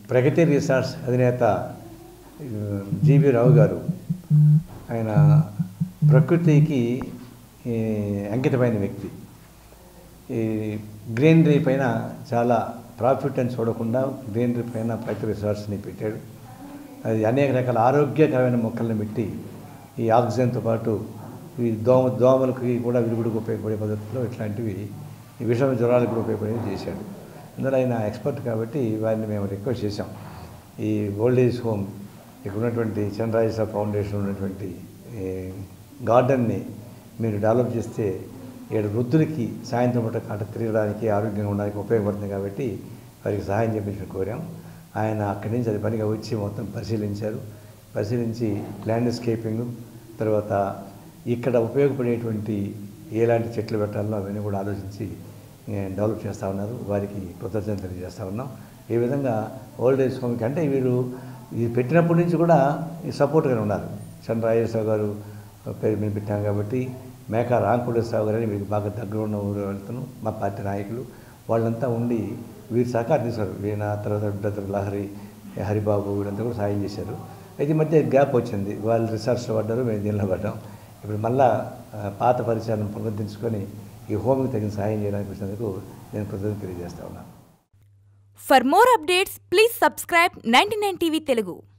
ప్రగతి resorts అధినేత జీవి రావు గారు ఆయన ప్రకృతికి ఈ, అంకితమైన వ్యక్తి ఈ గ్రీనరీ పైన చాలా ప్రాఫిట్ అని చూడకుండా గ్రీనరీ పైన ప్రకృతి రిసార్ట్స్ని పెట్టాడు అది అనేక రకాల ఆరోగ్యకరమైన మొక్కలను పెట్టి ఈ ఆక్సిజన్తో పాటు ఈ దోమ దోమలకి కూడా విరుగుడుకు ఉపయోగపడే పద్ధతిలో ఇట్లాంటివి ఈ విషమ జ్వరాలకు కూడా ఉపయోగపడేవి చేశాడు అందులో ఆయన ఎక్స్పర్ట్ కాబట్టి వారిని మేము రిక్వెస్ట్ చేశాం ఈ ఓల్డ్ ఏజ్ హోమ్ ఇక్కడ ఉన్నటువంటి చంద్రాజేశ్వర ఫౌండేషన్ ఉన్నటువంటి ఈ గార్డెన్ని మీరు డెవలప్ చేస్తే ఏడు వృద్ధులకి సాయంత్రం పూట కాట తిరగడానికి ఆరోగ్యంగా ఉండడానికి ఉపయోగపడుతుంది కాబట్టి వారికి సహాయం చేయించిన కోరాం ఆయన అక్కడి నుంచి అది పనిగా వచ్చి మొత్తం పరిశీలించారు పరిశీలించి ల్యాండ్స్కేపింగ్ తర్వాత ఇక్కడ ఉపయోగపడేటువంటి ఎలాంటి చెట్లు పెట్టాలో అవన్నీ కూడా ఆలోచించి ఏ, డెవలప్ చేస్తూ ఉన్నారు వారికి కృతజ్ఞతలు తెలియజేస్తూ ఉన్నాం ఈ విధంగా ఓల్డ్ ఏజ్ హోమ్కి అంటే వీరు ఇది పెట్టినప్పటి నుంచి కూడా ఈ సపోర్ట్గానే ఉన్నారు చంద్రరాజేశ్వర గారు పేరు మీద పెట్టాం కాబట్టి మేక రాంకోటేశ్వరరావు గారు అని వీరికి బాగా దగ్గర ఉన్న ఊరు వెళ్తాను మా పార్టీ నాయకులు వాళ్ళంతా ఉండి వీరు సహకారం తీశారు వీణ తర్వాత బ్రదర్ లహరి హరిబాబు వీళ్ళంతా కూడా సాయం చేశారు అయితే ఈ మధ్య గ్యాప్ వచ్చింది వాళ్ళు రిసర్చ్లో పడ్డారు మేము దీనిలో పడ్డాం ఇప్పుడు మళ్ళా ఆ, పాత పరిచయాలను పునరుద్ధరించుకొని ఈ హోమ్కి తగిన సహాయం చేయడానికి వచ్చినందుకు నేను కృతజ్ఞత తెలియజేస్తా ఉన్నాను For more updates, please subscribe 99 TV Telugu.